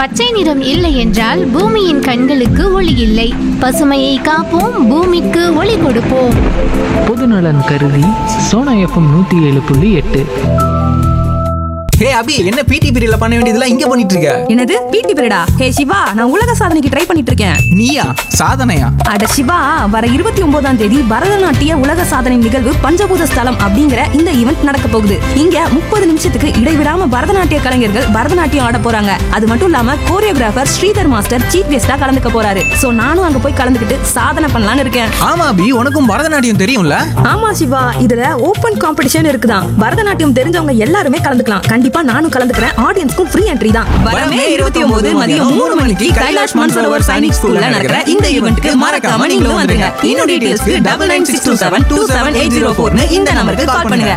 பச்சை நிறம் இல்லை என்றால் பூமியின் கண்களுக்கு ஒளி இல்லை பசுமையை காப்போம் பூமிக்கு ஒளி கொடுப்போம் பொதுநலன் கருதி சோனா எஃப்எம் நூற்றி ஏழு புள்ளி எட்டு ஹே அபி என்ன பிடி பீரியட்ல பண்ண வேண்டியதெல்லாம் இங்க பண்ணிட்டு இருக்க என்னது பிடி பீரியடா ஹே சிவா நான் உலக சாதனைக்கு ட்ரை பண்ணிட்டு இருக்கேன் நீயா சாதனையா அட சிவா வர இருபத்தி ஒன்பதாம் தேதி பரதநாட்டிய உலக சாதனை நிகழ்வு பஞ்சபூத ஸ்தலம் அப்படிங்கிற இந்த ஈவெண்ட் நடக்க போகுது இங்க முப்பது நிமிஷத்துக்கு இடைவிடாம பரதநாட்டிய கலைஞர்கள் பரதநாட்டியம் ஆட போறாங்க அது மட்டும் இல்லாம கோரியோகிராஃபர் ஸ்ரீதர் மாஸ்டர் சீஃப் கெஸ்டா கலந்துக்க போறாரு சோ நானும் அங்க போய் கலந்துக்கிட்டு சாதனை பண்ணலாம்னு இருக்கேன் ஆமா அபி உனக்கும் பரதநாட்டியம் தெரியும்ல ஆமா சிவா இதுல ஓபன் காம்படிஷன் இருக்குதான் பரதநாட்டியம் தெரிஞ்சவங்க எல்லாருமே கலந்துக்கலாம் கண்டிப்பா நானும் கலந்துக்கிறேன் ஆடியன்ஸ்க்கும் ஃப்ரீ என்ட்ரி தான் வரமே இருபத்தி ஒன்பது மதியம் மூணு மணிக்கு கைலாஷ் மான்சரோவர் சைனிக் ஸ்கூல்ல நடக்கிற இந்த ஈவெண்ட்க்கு மறக்காம நீங்களும் வந்துருங்க இன்னும் டீடைல்ஸ்க்கு double nine six two seven two seven eight zero ஃபோர்னு இந்த நம்பருக்கு கால் பண்ணுங்க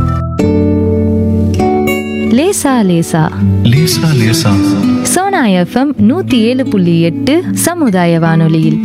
லேசா லேசா லேசா லேசா சோனா எஃப்எம் நூத்தி ஏழு புள்ளி எட்டு சமுதாய வானொலியில்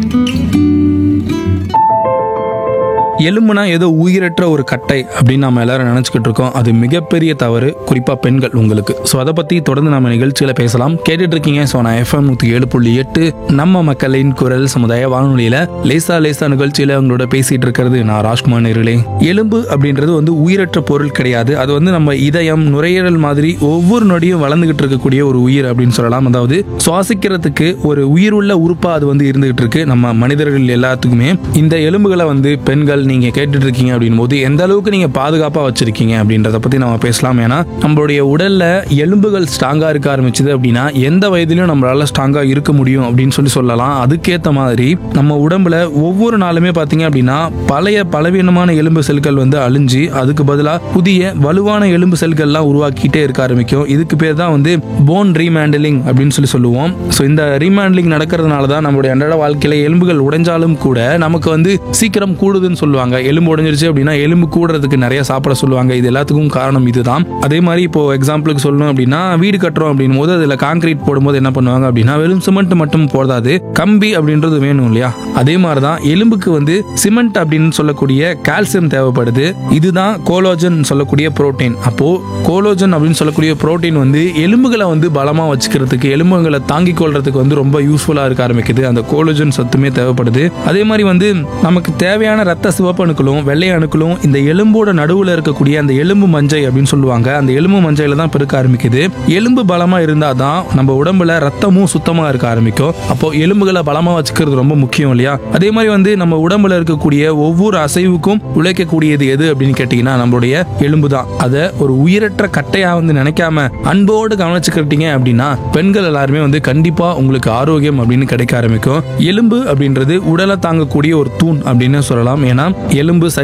எலும்புனா ஏதோ உயிரற்ற ஒரு கட்டை அப்படின்னு நம்ம எல்லாரும் நினச்சிக்கிட்டு இருக்கோம் அது மிகப்பெரிய தவறு குறிப்பாக பெண்கள் உங்களுக்கு ஸோ அதை பற்றி தொடர்ந்து நம்ம நிகழ்ச்சியில் பேசலாம் கேட்டுட்டு இருக்கீங்க ஸோ நான் எஃப்எம் நூற்றி ஏழு புள்ளி எட்டு நம்ம மக்களின் குரல் சமுதாய வானொலியில் லேசா லேசா நிகழ்ச்சியில் அவங்களோட பேசிட்டு இருக்கிறது நான் ராஜ்குமார் நேர்களே எலும்பு அப்படின்றது வந்து உயிரற்ற பொருள் கிடையாது அது வந்து நம்ம இதயம் நுரையீரல் மாதிரி ஒவ்வொரு நொடியும் வளர்ந்துகிட்டு இருக்கக்கூடிய ஒரு உயிர் அப்படின்னு சொல்லலாம் அதாவது சுவாசிக்கிறதுக்கு ஒரு உயிருள்ள உறுப்பா அது வந்து இருந்துகிட்டு இருக்கு நம்ம மனிதர்கள் எல்லாத்துக்குமே இந்த எலும்புகளை வந்து பெண்கள் நீங்க கேட்டுட்டு இருக்கீங்க அப்படின் போது எந்த அளவுக்கு நீங்க பாதுகாப்பா வச்சிருக்கீங்க அப்படின்றத பத்தி நம்ம பேசலாம் ஏன்னா நம்மளுடைய உடல்ல எலும்புகள் ஸ்ட்ராங்கா இருக்க ஆரம்பிச்சது அப்படின்னா எந்த வயதிலும் நம்மளால ஸ்ட்ராங்கா இருக்க முடியும் அப்படின்னு சொல்லி சொல்லலாம் அதுக்கேத்த மாதிரி நம்ம உடம்புல ஒவ்வொரு நாளுமே பாத்தீங்க அப்படின்னா பழைய பலவீனமான எலும்பு செல்கள் வந்து அழிஞ்சு அதுக்கு பதிலா புதிய வலுவான எலும்பு செல்கள்லாம் உருவாக்கிட்டே இருக்க ஆரம்பிக்கும் இதுக்கு பேர் தான் வந்து போன் ரீமேண்டலிங் அப்படின்னு சொல்லி சொல்லுவோம் ஸோ இந்த ரீமேண்டலிங் நடக்கிறதுனால தான் நம்மளுடைய அன்றாட வாழ்க்கையில எலும்புகள் உடைஞ்சாலும் கூட நமக்கு வந்து சீக்கிரம் கூடுதுன்னு சொல்லுவாங்க எலும்பு உடைஞ்சிருச்சு அப்படின்னா எலும்பு கூடுறதுக்கு நிறைய சாப்பிட சொல்லுவாங்க இது எல்லாத்துக்கும் காரணம் இதுதான் அதே மாதிரி இப்போ எக்ஸாம்பிளுக்கு சொல்லணும் அப்படின்னா வீடு கட்டுறோம் அப்படின் போது அதில் காங்கிரீட் போடும்போது என்ன பண்ணுவாங்க அப்படின்னா வெறும் சிமெண்ட் மட்டும் போதாது கம்பி அப்படின்றது வேணும் இல்லையா அதே மாதிரி தான் எலும்புக்கு வந்து சிமெண்ட் அப்படின்னு சொல்லக்கூடிய கால்சியம் தேவைப்படுது இதுதான் கோலோஜன் சொல்லக்கூடிய புரோட்டீன் அப்போ கோலோஜன் அப்படின்னு சொல்லக்கூடிய புரோட்டீன் வந்து எலும்புகளை வந்து பலமா வச்சுக்கிறதுக்கு எலும்புகளை தாங்கிக் கொள்றதுக்கு வந்து ரொம்ப யூஸ்ஃபுல்லா இருக்க ஆரம்பிக்குது அந்த கோலோஜன் சத்துமே தேவைப்படுது அதே மாதிரி வந்து நமக்கு தேவையான ரத்த சிவப்பு அணுக்களும் வெள்ளை அணுக்களும் இந்த எலும்போட நடுவுல இருக்கக்கூடிய அந்த எலும்பு மஞ்சை அப்படின்னு சொல்லுவாங்க அந்த எலும்பு மஞ்சையில தான் பெருக்க ஆரம்பிக்குது எலும்பு பலமா இருந்தாதான் நம்ம உடம்புல ரத்தமும் சுத்தமா இருக்க ஆரம்பிக்கும் அப்போ எலும்புகளை பலமா வச்சுக்கிறது ரொம்ப முக்கியம் இல்லையா அதே மாதிரி வந்து நம்ம உடம்புல இருக்கக்கூடிய ஒவ்வொரு அசைவுக்கும் உழைக்கக்கூடியது எது அப்படின்னு கேட்டீங்கன்னா நம்மளுடைய எலும்பு தான் அதை ஒரு உயிரற்ற கட்டையா வந்து நினைக்காம அன்போடு கவனிச்சுக்கிட்டீங்க அப்படின்னா பெண்கள் எல்லாருமே வந்து கண்டிப்பா உங்களுக்கு ஆரோக்கியம் அப்படின்னு கிடைக்க ஆரம்பிக்கும் எலும்பு அப்படின்றது உடலை தாங்கக்கூடிய ஒரு தூண் அப்படின்னு சொல்லலாம் ஏன்னா எலும்பு சரி